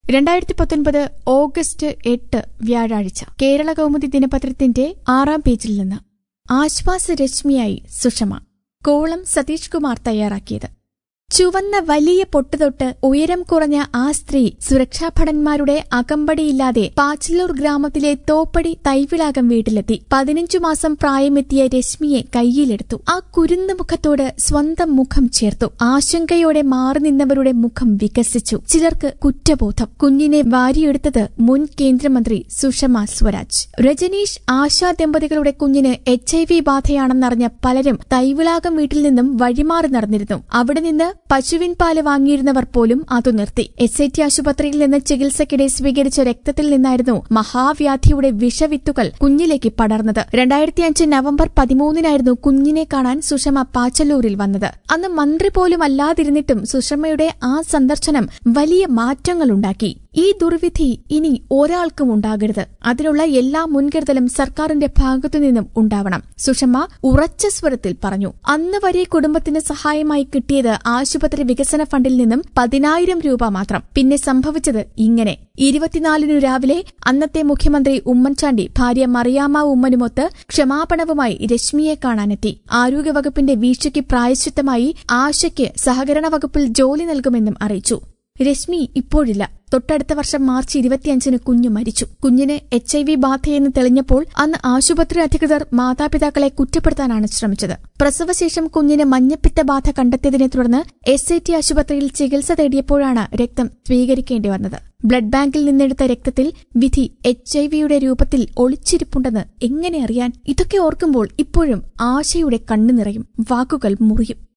രണ്ടായിരത്തി പത്തൊൻപത് ഓഗസ്റ്റ് എട്ട് വ്യാഴാഴ്ച കേരള കൗമുദി ദിനപത്രത്തിന്റെ ആറാം പേജിൽ നിന്ന് ആശ്വാസരശ്മിയായി സുഷമ കോളം സതീഷ് കുമാർ തയ്യാറാക്കിയത് ചുവന്ന വലിയ പൊട്ടുതൊട്ട് ഉയരം കുറഞ്ഞ ആ സ്ത്രീ സുരക്ഷാഭടന്മാരുടെ അകമ്പടിയില്ലാതെ പാച്ചിലൂർ ഗ്രാമത്തിലെ തോപ്പടി തൈവിളാകം വീട്ടിലെത്തി പതിനഞ്ചു മാസം പ്രായമെത്തിയ രശ്മിയെ കയ്യിലെടുത്തു ആ കുരുന്ന മുഖത്തോട് സ്വന്തം മുഖം ചേർത്തു ആശങ്കയോടെ മാറി നിന്നവരുടെ മുഖം വികസിച്ചു ചിലർക്ക് കുറ്റബോധം കുഞ്ഞിനെ വാരിയെടുത്തത് മുൻ കേന്ദ്രമന്ത്രി സുഷമ സ്വരാജ് രജനീഷ് ആശാ ദമ്പതികളുടെ കുഞ്ഞിന് എച്ച് ഐ വി ബാധയാണെന്നറിഞ്ഞ പലരും തൈവിളാകം വീട്ടിൽ നിന്നും വഴിമാറി നടന്നിരുന്നു അവിടെ നിന്ന് പശുവിൻ പാല് വാങ്ങിയിരുന്നവർ പോലും അതു നിർത്തി എസ് ഐ ടി ആശുപത്രിയിൽ നിന്ന് ചികിത്സയ്ക്കിടെ സ്വീകരിച്ച രക്തത്തിൽ നിന്നായിരുന്നു മഹാവ്യാധിയുടെ വിഷവിത്തുകൾ കുഞ്ഞിലേക്ക് പടർന്നത് രണ്ടായിരത്തി അഞ്ച് നവംബർ പതിമൂന്നിനായിരുന്നു കുഞ്ഞിനെ കാണാൻ സുഷമ പാച്ചല്ലൂരിൽ വന്നത് അന്ന് മന്ത്രി പോലും അല്ലാതിരുന്നിട്ടും സുഷമയുടെ ആ സന്ദർശനം വലിയ മാറ്റങ്ങളുണ്ടാക്കി ഈ ദുർവിധി ഇനി ഒരാൾക്കും ഉണ്ടാകരുത് അതിനുള്ള എല്ലാ മുൻകരുതലും സർക്കാരിന്റെ ഭാഗത്തുനിന്നും ഉണ്ടാവണം സുഷമ ഉറച്ച സ്വരത്തിൽ പറഞ്ഞു അന്ന് വരെ കുടുംബത്തിന് സഹായമായി കിട്ടിയത് ആശുപത്രി വികസന ഫണ്ടിൽ നിന്നും പതിനായിരം രൂപ മാത്രം പിന്നെ സംഭവിച്ചത് ഇങ്ങനെ ഇരുപത്തിനാലിനു രാവിലെ അന്നത്തെ മുഖ്യമന്ത്രി ഉമ്മൻചാണ്ടി ഭാര്യ മറിയാമ്മ ഉമ്മനുമൊത്ത് ക്ഷമാപണവുമായി രശ്മിയെ കാണാനെത്തി ആരോഗ്യവകുപ്പിന്റെ വീഴ്ചയ്ക്ക് പ്രായശ്ചിത്തമായി ആശയ്ക്ക് സഹകരണ വകുപ്പിൽ ജോലി നൽകുമെന്നും അറിയിച്ചു രശ്മി ഇപ്പോഴില്ല തൊട്ടടുത്ത വർഷം മാർച്ച് ഇരുപത്തിയഞ്ചിന് കുഞ്ഞു മരിച്ചു കുഞ്ഞിന് എച്ച് ഐ വി ബാധയെന്ന് തെളിഞ്ഞപ്പോൾ അന്ന് ആശുപത്രി അധികൃതർ മാതാപിതാക്കളെ കുറ്റപ്പെടുത്താനാണ് ശ്രമിച്ചത് പ്രസവശേഷം കുഞ്ഞിന് മഞ്ഞപ്പിത്ത ബാധ കണ്ടെത്തിയതിനെ തുടർന്ന് എസ് ഐ ടി ആശുപത്രിയിൽ ചികിത്സ തേടിയപ്പോഴാണ് രക്തം സ്വീകരിക്കേണ്ടി വന്നത് ബ്ലഡ് ബാങ്കിൽ നിന്നെടുത്ത രക്തത്തിൽ വിധി എച്ച് ഐ വിയുടെ രൂപത്തിൽ ഒളിച്ചിരിപ്പുണ്ടെന്ന് എങ്ങനെ അറിയാൻ ഇതൊക്കെ ഓർക്കുമ്പോൾ ഇപ്പോഴും ആശയുടെ കണ്ണു നിറയും വാക്കുകൾ മുറിയും